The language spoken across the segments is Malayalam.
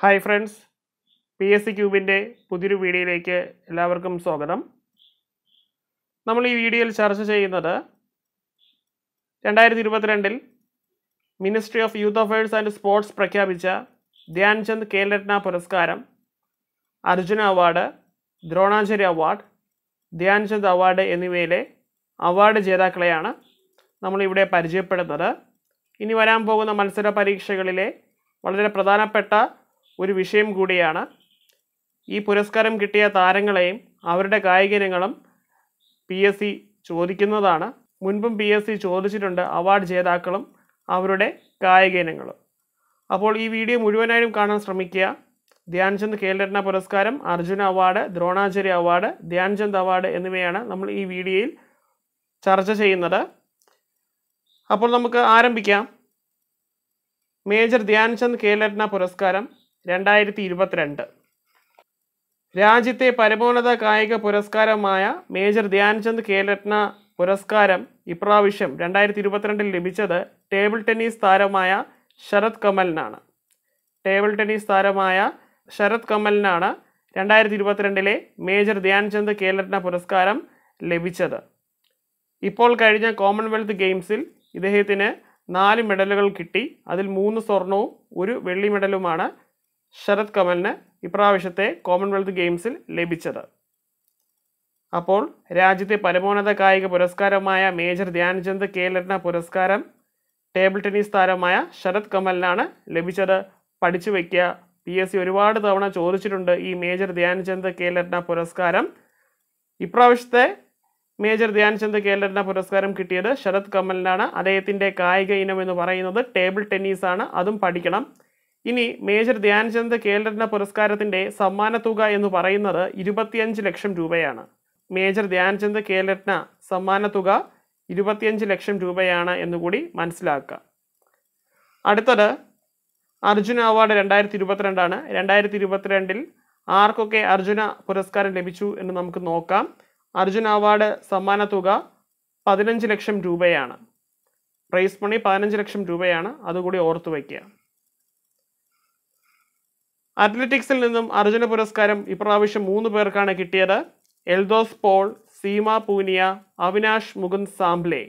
hi friends P S C ക്യൂബിൻ്റെ പുതിയൊരു വീഡിയോയിലേക്ക് എല്ലാവർക്കും സ്വാഗതം നമ്മൾ ഈ വീഡിയോയിൽ ചർച്ച ചെയ്യുന്നത് രണ്ടായിരത്തി ഇരുപത്തിരണ്ടിൽ ministry of youth affairs and sports പ്രഖ്യാപിച്ച ധ്യാൻചന്ദ് ഖേൽരത്ന പുരസ്കാരം Arjuna award Dronacharya award Dhyan Chand award എന്നിവയിലെ അവാർഡ് ജേതാക്കളെയാണ് നമ്മളിവിടെ പരിചയപ്പെടുന്നത് ഇനി വരാൻ പോകുന്ന മത്സര പരീക്ഷകളിലെ വളരെ പ്രധാനപ്പെട്ട ഒരു വിഷയം കൂടിയാണ് ഈ പുരസ്കാരം കിട്ടിയ താരങ്ങളെയും അവരുടെ കായിക ഇനങ്ങളും പി എസ് സി ചോദിക്കുന്നതാണ് മുൻപും പി എസ് സി ചോദിച്ചിട്ടുണ്ട് അവാർഡ് ജേതാക്കളും അവരുടെ കായിക ഇനങ്ങളും അപ്പോൾ ഈ വീഡിയോ മുഴുവനായും കാണാൻ ശ്രമിക്കുക ധ്യാൻചന്ദ് ഖേൽരത്ന പുരസ്കാരം Arjuna award Dronacharya award Dhyan Chand award എന്നിവയാണ് നമ്മൾ ഈ വീഡിയോയിൽ ചർച്ച ചെയ്യുന്നത് അപ്പോൾ നമുക്ക് ആരംഭിക്കാം മേജർ ധ്യാൻചന്ദ് ഖേൽരത്ന പുരസ്കാരം രണ്ടായിരത്തി ഇരുപത്തിരണ്ട് രാജ്യത്തെ പരമോന്നത കായിക പുരസ്കാരമായ മേജർ ധ്യാൻചന്ദ് ഖേൽരത്ന പുരസ്കാരം ഇപ്രാവശ്യം രണ്ടായിരത്തി ഇരുപത്തിരണ്ടിൽ ലഭിച്ചത് ടേബിൾ ടെന്നീസ് താരമായ ശരത് കമലിനാണ് ടേബിൾ ടെന്നീസ് താരമായ ശരത് കമലിനാണ് രണ്ടായിരത്തി ഇരുപത്തിരണ്ടിലെ മേജർ ധ്യാൻചന്ദ് ഖേൽരത്ന പുരസ്കാരം ലഭിച്ചത് ഇപ്പോൾ കഴിഞ്ഞ കോമൺവെൽത്ത് ഗെയിംസിൽ ഇദ്ദേഹത്തിന് നാല് മെഡലുകൾ കിട്ടി അതിൽ മൂന്ന് സ്വർണവും ഒരു വെള്ളി മെഡലുമാണ് ശരത് കമലിന് ഇപ്രാവശ്യത്തെ കോമൺവെൽത്ത് ഗെയിംസിൽ ലഭിച്ചത് അപ്പോൾ രാജ്യത്തെ പരമോന്നത കായിക പുരസ്കാരമായ മേജർ ധ്യാൻചന്ദ് ഖേൽരത്ന പുരസ്കാരം ടേബിൾ ടെന്നീസ് താരമായ ശരത് കമലിനാണ് ലഭിച്ചത് പഠിച്ചു വയ്ക്കുക പി എസ് സി ഒരുപാട് തവണ ചോദിച്ചിട്ടുണ്ട് ഈ മേജർ ധ്യാൻചന്ദ് ഖേൽരത്ന പുരസ്കാരം ഇപ്രാവശ്യത്തെ മേജർ ധ്യാൻചന്ദ് ഖേൽരത്ന പുരസ്കാരം കിട്ടിയത് ശരത് കമലിനാണ് അദ്ദേഹത്തിൻ്റെ കായിക ഇനം എന്ന് പറയുന്നത് ടേബിൾ ടെന്നീസ് ആണ് അതും പഠിക്കണം ഇനി മേജർ ധ്യാൻചന്ദ് ഖേൽരത്ന പുരസ്കാരത്തിൻ്റെ സമ്മാന തുക എന്ന് പറയുന്നത് ഇരുപത്തിയഞ്ച് ലക്ഷം രൂപയാണ് മേജർ ധ്യാൻചന്ദ് ഖേൽരത്ന സമ്മാന തുക ഇരുപത്തിയഞ്ച് ലക്ഷം രൂപയാണ് എന്നുകൂടി മനസ്സിലാക്കുക അടുത്തത് അർജുന അവാർഡ് രണ്ടായിരത്തി ഇരുപത്തിരണ്ടാണ് രണ്ടായിരത്തി ഇരുപത്തിരണ്ടിൽ ആർക്കൊക്കെ അർജുന പുരസ്കാരം ലഭിച്ചു എന്ന് നമുക്ക് നോക്കാം അർജുന അവാർഡ് സമ്മാന തുക പതിനഞ്ച് ലക്ഷം രൂപയാണ് പ്രൈസ് മണി പതിനഞ്ച് ലക്ഷം രൂപയാണ് അതുകൂടി ഓർത്തു വയ്ക്കുക അത്ലറ്റിക്സിൽ നിന്നും അർജുന പുരസ്കാരം ഇപ്രാവശ്യം മൂന്ന് പേർക്കാണ് കിട്ടിയത് എൽദോസ് പോൾ സീമ പൂനിയ അവിനാഷ് മുകുന്ദ് സാംബ്ലെ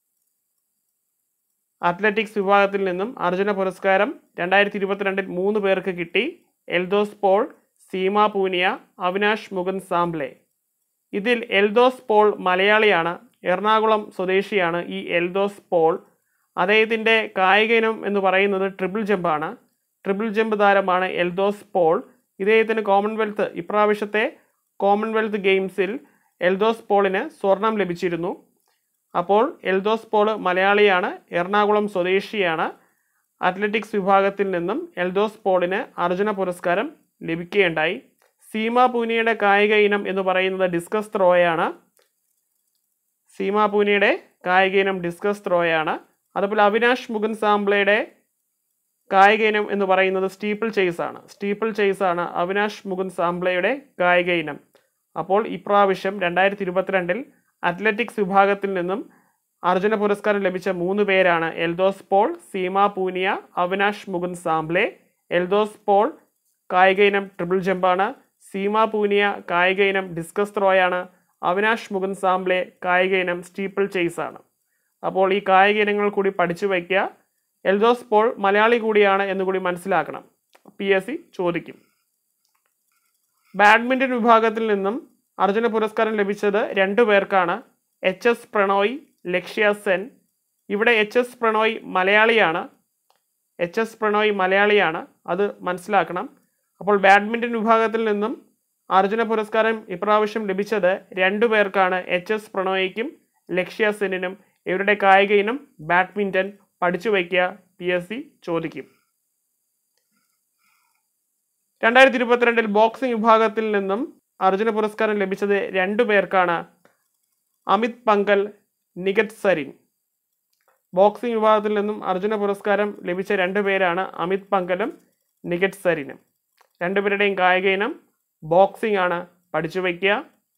അത്ലറ്റിക്സ് വിഭാഗത്തിൽ നിന്നും അർജുന പുരസ്കാരം രണ്ടായിരത്തി ഇരുപത്തിരണ്ടിൽ മൂന്ന് പേർക്ക് കിട്ടി എൽദോസ് പോൾ സീമ പൂനിയ അവിനാഷ് മുകുന്ദ് സാംബ്ലെ ഇതിൽ എൽദോസ് പോൾ മലയാളിയാണ് എറണാകുളം സ്വദേശിയാണ് ഈ എൽദോസ് പോൾ അദ്ദേഹത്തിൻ്റെ കായിക ഇനം എന്ന് പറയുന്നത് ട്രിപ്പിൾ ജമ്പാണ് ട്രിപ്പിൾ ജമ്പ് താരമാണ് എൽദോസ് പോൾ ഇദ്ദേഹത്തിന് കോമൺവെൽത്ത് ഇപ്രാവശ്യത്തെ കോമൺവെൽത്ത് ഗെയിംസിൽ എൽദോസ് പോളിന് സ്വർണം ലഭിച്ചിരുന്നു അപ്പോൾ എൽദോസ് പോൾ മലയാളിയാണ് എറണാകുളം സ്വദേശിയാണ് അത്ലറ്റിക്സ് വിഭാഗത്തിൽ നിന്നും എൽദോസ് പോളിന് അർജുന പുരസ്കാരം ലഭിക്കുകയുണ്ടായി സീമ പൂനിയുടെ കായിക ഇനം എന്ന് പറയുന്നത് ഡിസ്കസ് ത്രോയാണ് സീമ പൂനിയുടെ കായിക ഇനം ഡിസ്കസ് ത്രോയാണ് അതുപോലെ അവിനാഷ് മുകുന്ദ് സാംബ്ലയുടെ കായിക ഇനം എന്ന് പറയുന്നത് സ്റ്റീപ്പിൾ ചേസ് ആണ് സ്റ്റീപ്പിൾ ചേസ് ആണ് അവിനാഷ് മുകുന്ദ് സാംബ്ലയുടെ കായിക ഇനം അപ്പോൾ ഇപ്രാവശ്യം രണ്ടായിരത്തി ഇരുപത്തിരണ്ടിൽ അത്ലറ്റിക്സ് വിഭാഗത്തിൽ നിന്നും അർജുന പുരസ്കാരം ലഭിച്ച മൂന്ന് പേരാണ് എൽദോസ് പോൾ സീമ പൂനിയ അവിനാഷ് മുകുന്ദ് സാംബ്ലെ എൽദോസ് പോൾ കായിക ഇനം ട്രിപ്പിൾ ജമ്പാണ് സീമ പൂനിയ കായിക ഇനം ഡിസ്കസ് ത്രോയാണ് അവിനാഷ് മുകുന്ദ് സാംബ്ലെ കായിക ഇനം സ്റ്റീപ്പിൾ ചേസ് ആണ് അപ്പോൾ ഈ കായിക ഇനങ്ങൾ കൂടി പഠിച്ചു വയ്ക്കുക എൽദോസ് പോൾ മലയാളി കൂടിയാണ് എന്നുകൂടി മനസ്സിലാക്കണം പി എസ് സി ചോദിക്കും ബാഡ്മിൻ്റൺ വിഭാഗത്തിൽ നിന്നും അർജുന പുരസ്കാരം ലഭിച്ചത് രണ്ടു പേർക്കാണ് എച്ച് എസ് പ്രണോയ് ലക്ഷ്യ സെൻ ഇവിടെ എച്ച് എസ് പ്രണോയ് മലയാളിയാണ് എച്ച് എസ് പ്രണോയ് മലയാളിയാണ് അത് മനസ്സിലാക്കണം അപ്പോൾ ബാഡ്മിൻ്റൺ വിഭാഗത്തിൽ നിന്നും അർജുന പുരസ്കാരം ഇപ്രാവശ്യം ലഭിച്ചത് രണ്ടു പേർക്കാണ് എച്ച് എസ് പ്രണോയ്ക്കും ലക്ഷ്യ സെന്നിനും ഇവരുടെ കായിക ഇനം ബാഡ്മിൻ്റൺ പഠിച്ചു വയ്ക്കുക പി എസ് സി ചോദിക്കും രണ്ടായിരത്തി ഇരുപത്തിരണ്ടിൽ ബോക്സിംഗ് വിഭാഗത്തിൽ നിന്നും അർജുന പുരസ്കാരം ലഭിച്ചത് രണ്ടു പേർക്കാണ് അമിത് പങ്കൽ നിഗത് സരിൻ ബോക്സിംഗ് വിഭാഗത്തിൽ നിന്നും അർജുന പുരസ്കാരം ലഭിച്ച രണ്ടു പേരാണ് അമിത് പങ്കലും നിഗത് സരിനും രണ്ടുപേരുടെയും കായിക ഇനം ബോക്സിംഗ് ആണ് പഠിച്ചു വയ്ക്കുക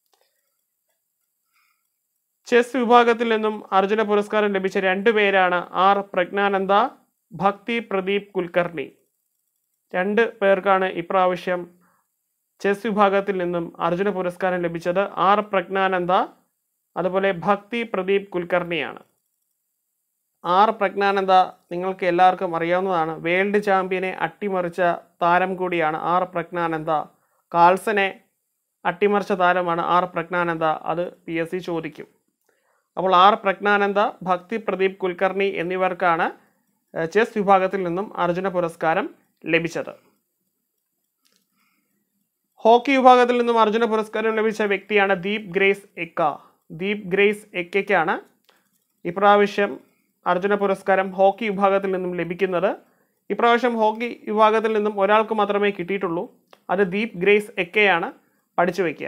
ചെസ് വിഭാഗത്തിൽ നിന്നും അർജുന പുരസ്കാരം ലഭിച്ച രണ്ടു പേരാണ് ആർ പ്രജ്ഞാനന്ദ ഭക്തി പ്രദീപ് കുൽക്കർണി രണ്ട് പേർക്കാണ് ഇപ്രാവശ്യം ചെസ് വിഭാഗത്തിൽ നിന്നും അർജുന പുരസ്കാരം ലഭിച്ചത് ആർ പ്രജ്ഞാനന്ദ അതുപോലെ ഭക്തി പ്രദീപ് കുൽക്കർണിയാണ് ആർ പ്രജ്ഞാനന്ദ നിങ്ങൾക്ക് എല്ലാവർക്കും അറിയാവുന്നതാണ് വേൾഡ് ചാമ്പ്യനെ അട്ടിമറിച്ച താരം കൂടിയാണ് ആർ പ്രജ്ഞാനന്ദ കാൾസനെ അട്ടിമറിച്ച താരമാണ് ആർ പ്രജ്ഞാനന്ദ അത് പി എസ് സി ചോദിക്കും അപ്പോൾ ആർ പ്രജ്ഞാനന്ദ ഭക്തി പ്രദീപ് കുൽക്കർണി എന്നിവർക്കാണ് ഏഹ്, ചെസ് വിഭാഗത്തിൽ നിന്നും അർജുന പുരസ്കാരം ലഭിച്ചത് ഹോക്കി വിഭാഗത്തിൽ നിന്നും അർജുന പുരസ്കാരം ലഭിച്ച വ്യക്തിയാണ് ദീപ് ഗ്രേസ് എക്ക ദീപ് ഗ്രേസ് എക്കയ്ക്കാണ് ഇപ്രാവശ്യം അർജുന പുരസ്കാരം ഹോക്കി വിഭാഗത്തിൽ നിന്നും ലഭിക്കുന്നത് ഇപ്രാവശ്യം ഹോക്കി വിഭാഗത്തിൽ നിന്നും ഒരാൾക്ക് മാത്രമേ കിട്ടിയിട്ടുള്ളൂ അത് ദീപ് ഗ്രേസ് എക്കയാണ് പഠിച്ചു വയ്ക്കുക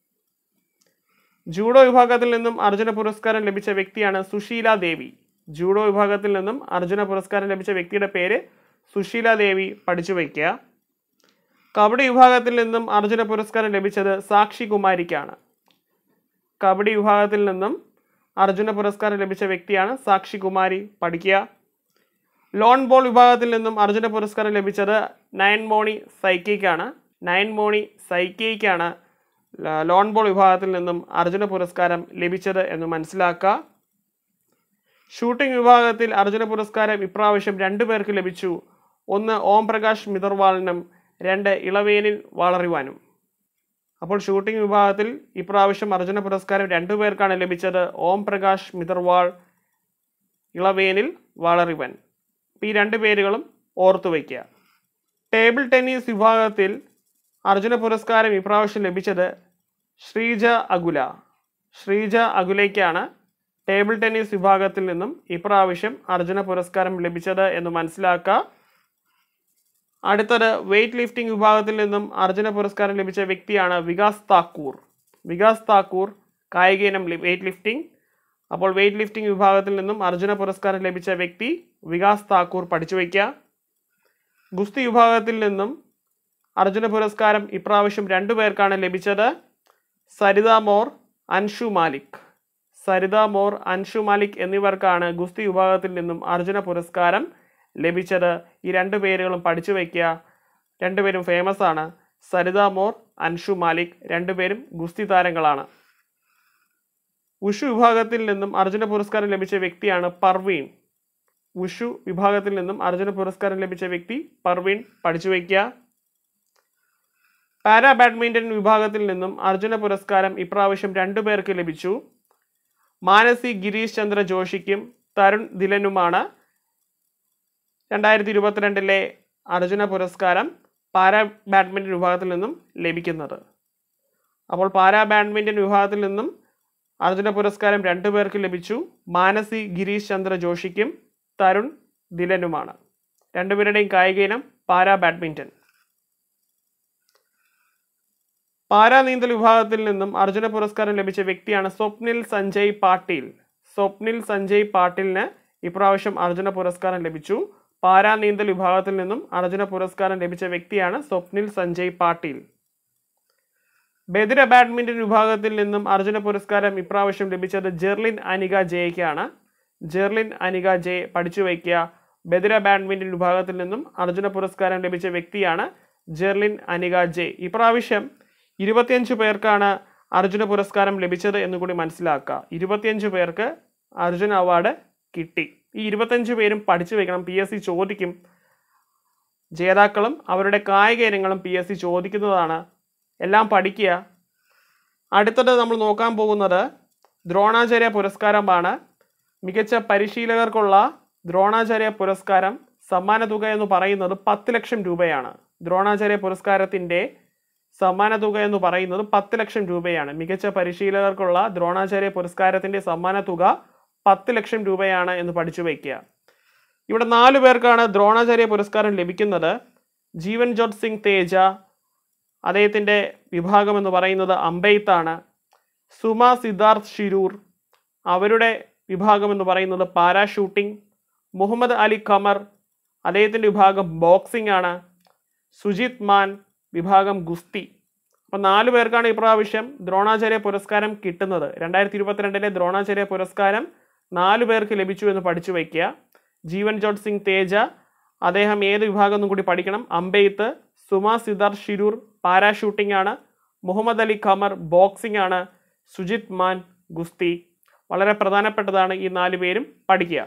ജൂഡോ വിഭാഗത്തിൽ നിന്നും അർജുന പുരസ്കാരം ലഭിച്ച വ്യക്തിയാണ് സുശീല ദേവി ജൂഡോ വിഭാഗത്തിൽ നിന്നും അർജുന പുരസ്കാരം ലഭിച്ച വ്യക്തിയുടെ പേര് സുശീല ദേവി പഠിച്ചു വയ്ക്കുക കബഡി വിഭാഗത്തിൽ നിന്നും അർജുന പുരസ്കാരം ലഭിച്ചത് സാക്ഷി കുമാരിക്കാണ് കബഡി വിഭാഗത്തിൽ നിന്നും അർജുന പുരസ്കാരം ലഭിച്ച വ്യക്തിയാണ് സാക്ഷി കുമാരി പഠിക്കുക ലോൺ ബോൾ വിഭാഗത്തിൽ നിന്നും അർജുന പുരസ്കാരം ലഭിച്ചത് നയൻ മോണി സൈക്കിക്കാണ് നയൻ മോണി സൈക്കിക്കാണ് ല- ലോൺ ബോൾ വിഭാഗത്തിൽ നിന്നും അർജുന പുരസ്കാരം ലഭിച്ചത് എന്ന് മനസ്സിലാക്കുക ഷൂട്ടിംഗ് വിഭാഗത്തിൽ അർജുന പുരസ്കാരം ഇപ്രാവശ്യം രണ്ടു പേർക്ക് ലഭിച്ചു ഒന്ന് ഓം പ്രകാശ് മിതർവാളിനും രണ്ട് ഇളവേനിൽ വളറിവാനും അപ്പോൾ ഷൂട്ടിംഗ് വിഭാഗത്തിൽ ഇപ്രാവശ്യം അർജുന പുരസ്കാരം രണ്ടു പേർക്കാണ് ലഭിച്ചത് ഓം പ്രകാശ് മിതർവാൾ ഇളവേനിൽ വളറിവൻ അപ്പോൾ ഈ രണ്ട് പേരുകളും ഓർത്തു വയ്ക്കുക ടേബിൾ ടെന്നീസ് വിഭാഗത്തിൽ അർജുന പുരസ്കാരം ഇപ്രാവശ്യം ലഭിച്ചത് ശ്രീജ അകുല ശ്രീജ അകുലയ്ക്കാണ് ടേബിൾ ടെന്നീസ് വിഭാഗത്തിൽ നിന്നും ഇപ്രാവശ്യം അർജുന പുരസ്കാരം ലഭിച്ചത് എന്ന് മനസ്സിലാക്കുക അടുത്തത് വെയ്റ്റ് ലിഫ്റ്റിംഗ് വിഭാഗത്തിൽ നിന്നും അർജുന പുരസ്കാരം ലഭിച്ച വ്യക്തിയാണ് വികാസ് താക്കൂർ വികാസ് താക്കൂർ കായിക ഇനം വെയ്റ്റ് ലിഫ്റ്റിംഗ് അപ്പോൾ വെയ്റ്റ് ലിഫ്റ്റിംഗ് വിഭാഗത്തിൽ നിന്നും അർജുന പുരസ്കാരം ലഭിച്ച വ്യക്തി വികാസ് താക്കൂർ പഠിച്ചു വയ്ക്കുക ഗുസ്തി വിഭാഗത്തിൽ നിന്നും അർജുന പുരസ്കാരം ഇപ്രാവശ്യം രണ്ടു പേർക്കാണ് ലഭിച്ചത് സരിത മോർ അൻഷു മാലിക് സരിത മോർ അൻഷു മാലിക് എന്നിവർക്കാണ് ഗുസ്തി വിഭാഗത്തിൽ നിന്നും അർജുന പുരസ്കാരം ലഭിച്ചത് ഈ രണ്ട് പേരുകളും പഠിച്ചു വയ്ക്കുക രണ്ടുപേരും ഫേമസ് ആണ് സരിത മോർ അൻഷു മാലിക് രണ്ടുപേരും ഗുസ്തി താരങ്ങളാണ് ഉഷു വിഭാഗത്തിൽ നിന്നും അർജുന പുരസ്കാരം ലഭിച്ച വ്യക്തിയാണ് പർവീൻ ഉഷു വിഭാഗത്തിൽ നിന്നും അർജുന പുരസ്കാരം ലഭിച്ച വ്യക്തി പർവീൻ പഠിച്ചു വയ്ക്കുക പാരാ ബാഡ്മിൻ്റൺ വിഭാഗത്തിൽ നിന്നും അർജുന പുരസ്കാരം ഇപ്രാവശ്യം രണ്ടു പേർക്ക് ലഭിച്ചു മാനസി ഗിരീഷ് ചന്ദ്ര ജോഷിക്കും തരുൺ ദിലനുമാണ് രണ്ടായിരത്തി ഇരുപത്തിരണ്ടിലെ അർജുന പുരസ്കാരം പാരാ ബാഡ്മിൻ്റൺ വിഭാഗത്തിൽ നിന്നും ലഭിക്കുന്നത് അപ്പോൾ പാരാ ബാഡ്മിൻ്റൺ വിഭാഗത്തിൽ നിന്നും അർജുന പുരസ്കാരം രണ്ടു പേർക്ക് ലഭിച്ചു മാനസി ഗിരീഷ് ചന്ദ്ര ജോഷിക്കും തരുൺ ദിലനുമാണ് രണ്ടുപേരുടെയും കായിക ഇനം പാരാ ബാഡ്മിൻ്റൺ പാരാ നീന്തൽ വിഭാഗത്തിൽ നിന്നും അർജുന പുരസ്കാരം ലഭിച്ച വ്യക്തിയാണ് സ്വപ്നിൽ സഞ്ജയ് പാട്ടീൽ സ്വപ്നിൽ സഞ്ജയ് പാട്ടീലിന് ഇപ്രാവശ്യം അർജുന പുരസ്കാരം ലഭിച്ചു പാരാ നീന്തൽ വിഭാഗത്തിൽ നിന്നും അർജുന പുരസ്കാരം ലഭിച്ച വ്യക്തിയാണ് സ്വപ്നിൽ സഞ്ജയ് പാട്ടീൽ ബദിര ബാഡ്മിൻ്റൺ വിഭാഗത്തിൽ നിന്നും അർജുന പുരസ്കാരം ഇപ്രാവശ്യം ലഭിച്ചത് ജെർലിൻ അനിക ജയയ്ക്കാണ് ജെർലിൻ അനിക ജെ പഠിച്ചു വയ്ക്കുക ബദിര ബാഡ്മിൻ്റൺ വിഭാഗത്തിൽ നിന്നും അർജുന പുരസ്കാരം ലഭിച്ച വ്യക്തിയാണ് ജെർലിൻ അനിക ജെ ഇപ്രാവശ്യം ഇരുപത്തിയഞ്ച് പേർക്കാണ് അർജുന പുരസ്കാരം ലഭിച്ചത് എന്ന് കൂടി മനസ്സിലാക്കുക ഇരുപത്തിയഞ്ച് പേർക്ക് അർജുന അവാർഡ് കിട്ടി ഈ ഇരുപത്തഞ്ച് പേരും പഠിച്ചു വെക്കണം പി എസ് സി ചോദിക്കും ജേതാക്കളും അവരുടെ കായിക ഇനങ്ങളും പി എസ് സി ചോദിക്കുന്നതാണ് എല്ലാം പഠിക്കുക അടുത്തത് നമ്മൾ നോക്കാൻ പോകുന്നത് ദ്രോണാചാര്യ പുരസ്കാരമാണ് മികച്ച പരിശീലകർക്കുള്ള ദ്രോണാചാര്യ പുരസ്കാരം സമ്മാന തുക എന്ന് പറയുന്നത് പത്ത് ലക്ഷം രൂപയാണ് ദ്രോണാചാര്യ പുരസ്കാരത്തിൻ്റെ സമ്മാന തുക എന്ന് പറയുന്നത് പത്ത് ലക്ഷം രൂപയാണ് മികച്ച പരിശീലകർക്കുള്ള ദ്രോണാചാര്യ പുരസ്കാരത്തിൻ്റെ സമ്മാന തുക പത്ത് ലക്ഷം രൂപയാണ് എന്ന് പഠിച്ചു വയ്ക്കുക ഇവിടെ നാല് പേർക്കാണ് ദ്രോണാചാര്യ പുരസ്കാരം ലഭിക്കുന്നത് ജീവൻ ജോട്ട് സിംഗ് തേജ അദ്ദേഹത്തിൻ്റെ വിഭാഗം എന്ന് പറയുന്നത് അമ്പെയ്ത്താണ് സുമ സിദ്ധാർത്ഥ് ഷിരൂർ അവരുടെ വിഭാഗം എന്ന് പറയുന്നത് പാരാഷൂട്ടിംഗ് മുഹമ്മദ് അലി ഖമർ അദ്ദേഹത്തിൻ്റെ വിഭാഗം ബോക്സിംഗ് ആണ് സുജിത് മാൻ വിഭാഗം ഗുസ്തി അപ്പം നാല് പേർക്കാണ് ഇപ്രാവശ്യം ദ്രോണാചാര്യ പുരസ്കാരം കിട്ടുന്നത് രണ്ടായിരത്തി ഇരുപത്തിരണ്ടിലെ ദ്രോണാചാര്യ പുരസ്കാരം നാല് പേർക്ക് ലഭിച്ചു എന്ന് പഠിച്ചു വയ്ക്കുക ജീവൻ ജോട്ട് സിംഗ് തേജ അദ്ദേഹം ഏത് വിഭാഗം എന്നും കൂടി പഠിക്കണം അമ്പെയ്ത്ത് സുമ സിദാർ ഷിരൂർ പാരാഷൂട്ടിംഗ് ആണ് മുഹമ്മദ് അലി ഖമർ ബോക്സിംഗ് ആണ് സുജിത് മാൻ ഗുസ്തി വളരെ പ്രധാനപ്പെട്ടതാണ് ഈ നാല് പേരും പഠിക്കുക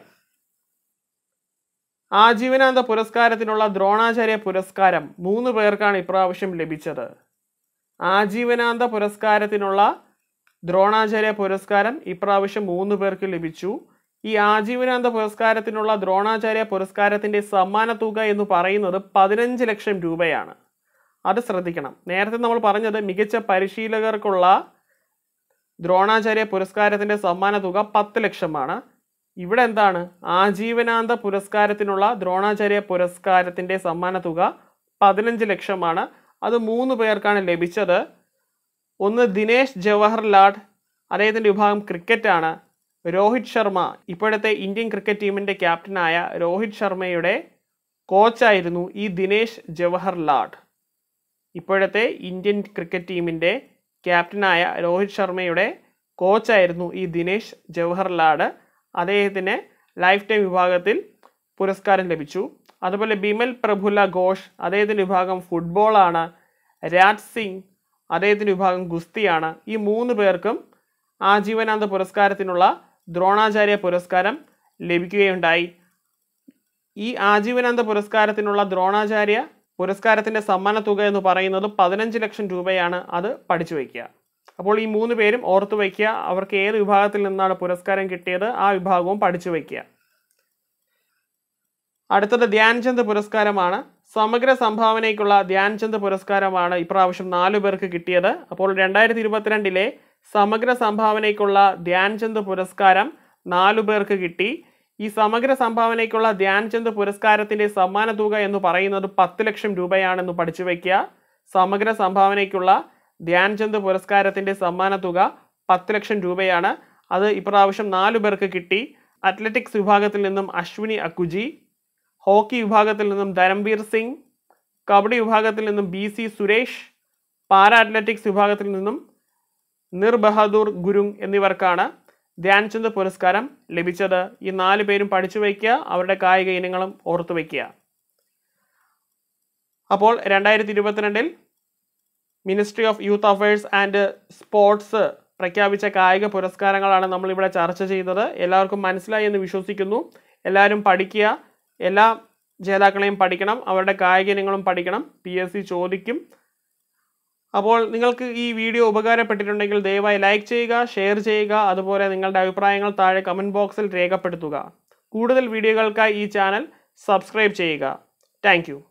ആജീവനാന്ത പുരസ്കാരത്തിനുള്ള ദ്രോണാചാര്യ പുരസ്കാരം മൂന്ന് പേർക്കാണ് ഇപ്രാവശ്യം ലഭിച്ചത് ആജീവനാന്ത പുരസ്കാരത്തിനുള്ള ദ്രോണാചാര്യ പുരസ്കാരം ഇപ്രാവശ്യം മൂന്ന് പേർക്ക് ലഭിച്ചു ഈ ആജീവനാന്ത പുരസ്കാരത്തിനുള്ള ദ്രോണാചാര്യ പുരസ്കാരത്തിന്റെ സമ്മാന തുക എന്ന് പറയുന്നത് പതിനഞ്ച് ലക്ഷം രൂപയാണ് അത് ശ്രദ്ധിക്കണം നേരത്തെ നമ്മൾ പറഞ്ഞത് മികച്ച പരിശീലകർക്കുള്ള ദ്രോണാചാര്യ പുരസ്കാരത്തിന്റെ സമ്മാന തുക പത്ത് ലക്ഷമാണ് ഇവിടെ എന്താണ് ആജീവനാന്ത പുരസ്കാരത്തിനുള്ള ദ്രോണാചാര്യ പുരസ്കാരത്തിന്റെ സമ്മാന തുക പതിനഞ്ച് ലക്ഷമാണ് അത് മൂന്ന് പേർക്കാണ് ലഭിച്ചത് ഒന്ന് ദിനേശ് ജവഹർലാൽ അദ്ദേഹത്തിന്റെ വിഭാഗം ക്രിക്കറ്റാണ് രോഹിത് ശർമ്മ ഇപ്പോഴത്തെ ഇന്ത്യൻ ക്രിക്കറ്റ് ടീമിന്റെ ക്യാപ്റ്റനായ രോഹിത് ശർമ്മയുടെ കോച്ചായിരുന്നു ഈ ദിനേശ് ജവഹർലാൽ ഇപ്പോഴത്തെ ഇന്ത്യൻ ക്രിക്കറ്റ് ടീമിന്റെ ക്യാപ്റ്റനായ രോഹിത് ശർമ്മയുടെ കോച്ചായിരുന്നു ഈ ദിനേശ് ജവഹർലാൽ അദ്ദേഹത്തിന് ലൈഫ് ടൈം വിഭാഗത്തിൽ പുരസ്കാരം ലഭിച്ചു അതുപോലെ ബിമൽ പ്രഫുല്ല ഘോഷ് അദ്ദേഹത്തിൻ്റെ വിഭാഗം ഫുട്ബോളാണ് രാജ് സിംഗ് അദ്ദേഹത്തിൻ്റെ വിഭാഗം ഗുസ്തിയാണ് ഈ മൂന്ന് പേർക്കും ആജീവനാന്ത പുരസ്കാരത്തിനുള്ള ദ്രോണാചാര്യ പുരസ്കാരം ലഭിക്കുകയുണ്ടായി ഈ ആജീവനാന്ത പുരസ്കാരത്തിനുള്ള ദ്രോണാചാര്യ പുരസ്കാരത്തിന്റെ സമ്മാന തുക എന്ന് പറയുന്നത് പതിനഞ്ച് ലക്ഷം രൂപയാണ് അത് പഠിച്ചു വയ്ക്കുക അപ്പോൾ ഈ മൂന്ന് പേരും ഓർത്തു വയ്ക്കുക അവർക്ക് ഏത് വിഭാഗത്തിൽ നിന്നാണ് പുരസ്കാരം കിട്ടിയത് ആ വിഭാഗവും പഠിച്ചു വയ്ക്കുക അടുത്തത് ധ്യാൻചന്ദ് പുരസ്കാരമാണ് സമഗ്ര സംഭാവനയ്ക്കുള്ള ധ്യാൻചന്ദ് പുരസ്കാരമാണ് ഇപ്രാവശ്യം നാലു പേർക്ക് കിട്ടിയത് അപ്പോൾ രണ്ടായിരത്തി ഇരുപത്തിരണ്ടിലെ സമഗ്ര സംഭാവനയ്ക്കുള്ള ധ്യാൻചന്ദ് പുരസ്കാരം നാലു പേർക്ക് കിട്ടി ഈ സമഗ്ര സംഭാവനയ്ക്കുള്ള ധ്യാൻചന്ദ് പുരസ്കാരത്തിന്റെ സമ്മാന തുക എന്ന് പറയുന്നത് പത്ത് ലക്ഷം രൂപയാണെന്ന് പഠിച്ചു വയ്ക്കുക സമഗ്ര സംഭാവനയ്ക്കുള്ള ധ്യാൻചന്ദ് പുരസ്കാരത്തിന്റെ സമ്മാന തുക പത്ത് ലക്ഷം രൂപയാണ് അത് ഇപ്രാവശ്യം നാലു പേർക്ക് കിട്ടി അത്ലറ്റിക്സ് വിഭാഗത്തിൽ നിന്നും അശ്വിനി അക്കുജി ഹോക്കി വിഭാഗത്തിൽ നിന്നും ധരംവീർ സിംഗ് കബഡി വിഭാഗത്തിൽ നിന്നും B C Suresh para athletics വിഭാഗത്തിൽ നിന്നും നിർ ബഹാദൂർ ഗുരുങ് എന്നിവർക്കാണ് ധ്യാൻചന്ദ് പുരസ്കാരം ലഭിച്ചത് ഈ നാല് പേരും പഠിച്ചു വയ്ക്കുക അവരുടെ കായിക ഇനങ്ങളും ഓർത്തു വയ്ക്കുക അപ്പോൾ രണ്ടായിരത്തി ഇരുപത്തിരണ്ടിൽ ministry of youth affairs and sports പ്രഖ്യാപിച്ച കായിക പുരസ്കാരങ്ങളാണ് നമ്മളിവിടെ ചർച്ച ചെയ്തത് എല്ലാവർക്കും മനസ്സിലായി എന്ന് വിശ്വസിക്കുന്നു എല്ലാവരും പഠിക്കുക എല്ലാ ജേതാക്കളെയും പഠിക്കണം അവരുടെ കായിക ഇനങ്ങളും പഠിക്കണം പി എസ് സി ചോദിക്കും അപ്പോൾ നിങ്ങൾക്ക് ഈ വീഡിയോ ഉപകാരപ്പെട്ടിട്ടുണ്ടെങ്കിൽ ദയവായി ലൈക്ക് ചെയ്യുക ഷെയർ ചെയ്യുക അതുപോലെ നിങ്ങളുടെ അഭിപ്രായങ്ങൾ താഴെ കമൻറ്റ് ബോക്സിൽ രേഖപ്പെടുത്തുക കൂടുതൽ വീഡിയോകൾക്കായി ഈ ചാനൽ സബ്സ്ക്രൈബ് ചെയ്യുക താങ്ക്